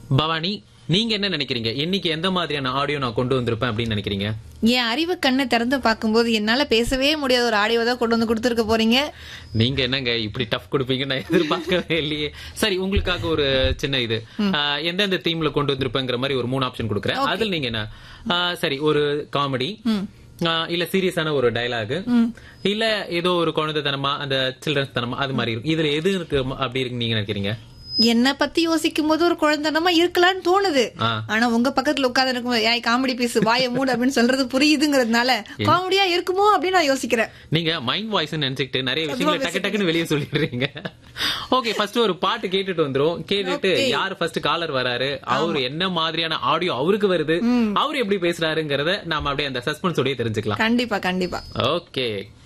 பவானி நீங்க என்ன நினைக்கிறீங்க இன்னைக்கு எந்த மாதிரியான ஆடியோ நான் கொண்டு வந்திருப்பேன் அப்படின்னு நினைக்கிறீங்க என் அறிவு கண்ணை திறந்து பார்க்கும்போது என்னால பேசவே முடியாத ஒரு ஆடியோ தான் கொண்டு வந்து கொடுத்துருக்க போறீங்க நீங்க என்னங்க இப்படி டஃப் கொடுப்பீங்க நான் எதிர்பார்க்கவே இல்லையே சரி உங்களுக்காக ஒரு சின்ன இது ஆஹ், எந்தெந்த தீம்ல கொண்டு வந்திருப்பேங்கிற மாதிரி ஒரு மூணு ஆப்ஷன் கொடுக்குறேன் அதுல நீங்க என்ன ஆஹ், சரி ஒரு காமெடி இல்ல சீரியஸான ஒரு டயலாக் இல்ல ஏதோ ஒரு குழந்தைத்தனமா அந்த சில்ட்ரன்ஸ் தனமா அது மாதிரி இருக்கும் இதுல எது இருக்கு அப்படி இருக்கு நீங்க நினைக்கிறீங்க என்ன பத்தி யோசிக்கும் போது ஒரு குழந்தைனமா இருக்கலாம்னு தோணுது ஆ. ஆனா உங்க பக்கத்துல உட்கார்ந்து இருக்கும் ஏய் காமெடி பீஸ் வாய மூடு அப்படின்னு சொல்றது புரியுதுங்கிறதுனால காமெடியா இருக்குமோ அப்படின்னு நான் யோசிக்கிறேன் நீங்க மைண்ட் வாய்ஸ் நினைச்சுக்கிட்டு நிறைய விஷயங்களை டக்கு டக்குன்னு வெளியே சொல்லிடுறீங்க ஓகே ஃபர்ஸ்ட் ஒரு பாட்டு கேட்டுட்டு வந்துரும் கேட்டுட்டு யார் ஃபர்ஸ்ட் காலர் வராரு அவரு என்ன மாதிரியான ஆடியோ அவருக்கு வருது அவரு எப்படி பேசுறாருங்கிறத நாம அப்படியே அந்த சஸ்பென்ஸோடய தெரிஞ்சுக்கலாம் கண்டிப்பா கண்டிப்பா ஓகே